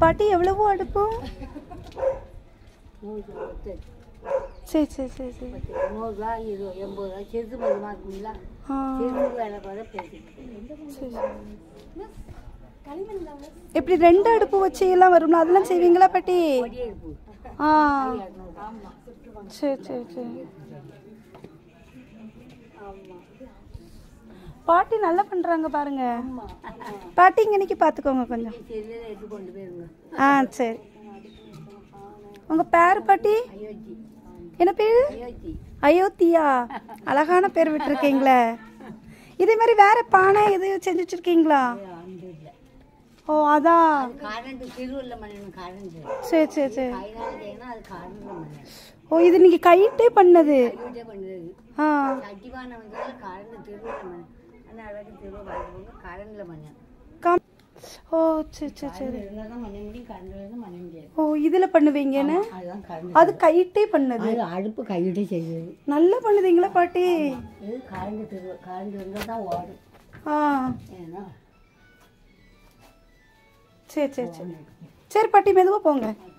பாட்டி எவ்வளவோ அடுப்பு நூறு பத்து சரி சரி சரி சரி பத்து நூறுரூவா இருபது எண்பது ரூபா சிறுசு பதிமா இருக்குங்களா ஆ சிறுசு வேலை பார்த்து பேசிக்கிட்டு சரி எப்படி ரெண்டு அடுப்பு வச்சு எல்லாம் வரும்ல அதெல்லாம் செய்வீங்களா பாட்டி பொடியே இருப்பு ஆ இரநூறு ஆமாம் சரி சரி சரி பாட்டி நல்லா பண்றாங்க பாருங்க பாட்டி இங்க இன்னைக்கு பாத்துக்கோங்க கொஞ்சம் செல்லில் எடுத்து கொண்டு போயிருங்க ஆ சரி உங்க பேர் பாட்டி அயோத்தி என்ன பேரு அயோத்தி அயோத்தியா அழகான பேர் விட்டுருக்கீங்களே இதே மாதிரி வேற பானை எது செஞ்சு வச்சிருக்கீங்களா அந்த இல்லை ஓ அதான் கரண்ட் திருவள்ள மண்ணு கரண்ட் சரி சரி சரி கைகால செய்யணும் அது கரண்ட் மண்ணு ஓ இது நீங்க கையிட்டே பண்ணது கைவிட்டே பண்ணுறது ஆ சட்டிபானை வந்தாலும் கரண்ட் திருவள்ள மண்ணு ஆனால் அளவுக்கு திருவ பார்த்துக்கோங்க கரண்டில் மண்ணு காம் ஓ சரி சரி சரி கரண்ட் இருந்தால் தான் பண்ண முடியும் கரண்ட் இருந்தால் பண்ண முடியாது ஓ இதுல பண்ணுவீங்கன்னு அதுதான் கரண்ட் அது கையிட்டே பண்ணது அது அடுப்பு கையிட்டே செய்யுது நல்லா பண்ணுதீங்களா பாட்டி இது கரண்ட் திருவ கரண்ட் இருந்தால் தான் ஓடும் ஆ ஏன்னா சரி சரி சரி சரி பாட்டி மெதுவா போங்க